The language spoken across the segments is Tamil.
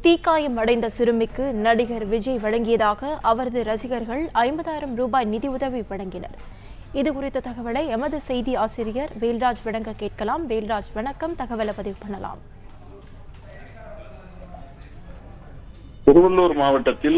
தீக்காயம் அடைந்த சிறுமிக்கு நடிகர் விஜய் வழங்கியதாக அவரது ரசிகர்கள் ஐம்பதாயிரம் ரூபாய் நிதியுதவி வழங்கினர் இது குறித்த தகவலை எமது செய்தி ஆசிரியர் வேல்ராஜ் வழங்க கேட்கலாம் வேல்ராஜ் வணக்கம் தகவலை பதிவு பண்ணலாம் திருவள்ளூர் மாவட்டத்தில்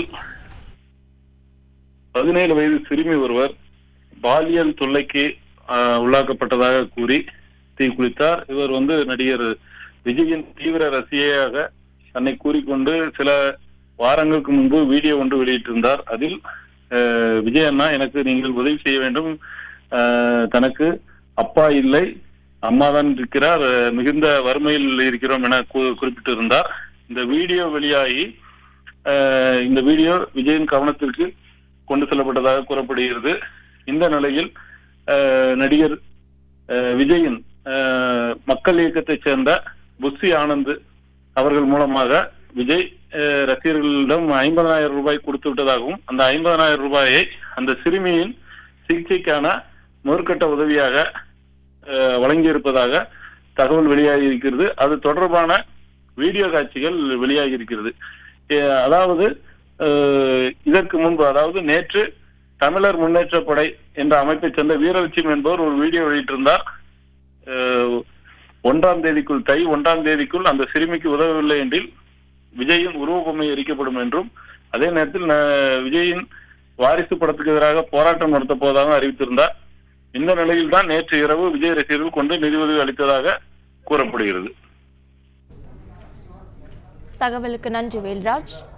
பதினேழு வயது சிறுமி ஒருவர் பாலியல் தொல்லைக்கு ஆஹ், உள்ளாக்கப்பட்டதாக கூறி தீக்குளித்தார் இவர் வந்து நடிகர் விஜயின் தீவிர ரசிகையாக தன்னை கூறிக்கொண்டு சில வாரங்களுக்கு முன்பு வீடியோ ஒன்று வெளியிட்டிருந்தார் அதில் ஆஹ், விஜய் அண்ணா எனக்கு நீங்கள் உதவி செய்ய வேண்டும் ஆஹ், தனக்கு அப்பா இல்லை அம்மா தான் இருக்கிறார் ஆஹ், மிகுந்த வறுமையில் இருக்கிறோம் என கூ- குறிப்பிட்டிருந்தார் இந்த வீடியோ வெளியாகி ஆஹ் இந்த வீடியோ விஜயின் கவனத்திற்கு கொண்டு செல்லப்பட்டதாக கூறப்படுகிறது இந்த நிலையில் ஆஹ் நடிகர் ஆஹ் விஜயின் ஆஹ் மக்கள் இயக்கத்தைச் சேர்ந்த புஷி ஆனந்த் அவர்கள் மூலமாக விஜய் ஆஹ் ரசிகர்களிடம் ஐம்பதனாயிரம் ரூபாய் கொடுத்து விட்டதாகவும் அந்த ஐம்பதனாயிரம் ரூபாயை அந்த சிறுமியின் சிகிச்சைக்கான முதற்கட்ட உதவியாக ஆஹ் வழங்கியிருப்பதாக தகவல் வெளியாகி இருக்கிறது அது தொடர்பான வீடியோ காட்சிகள் வெளியாகி இருக்கிறது அஹ் அதாவது அஹ் இதற்கு முன்பு அதாவது நேற்று தமிழர் முன்னேற்ற படை என்ற அமைப்பைச் சேர்ந்த வீரலட்சுமி என்பவர் ஒரு வீடியோ வெளியிட்டிருந்தார் அஹ் ஒன்றாம் தேதிக்குள் தை ஒன்றாம் தேதிக்குள் அந்த சிறுமிக்கு உதவவில்லை என்றில் விஜயின் உருவபொம்மை எரிக்கப்படும் என்றும் அதே நேரத்தில் ந- விஜயின் வாரிசு படத்துக்கு எதிராக போராட்டம் நடத்த போவதாக அறிவித்திருந்தார் இந்த நிலையில் தான் நேற்று இரவு விஜய் ரசிகர்கள் கொண்டு நிதியுதவி அளித்ததாக கூறப்படுகிறது தகவலுக்கு நன்றி வேல்ராஜ்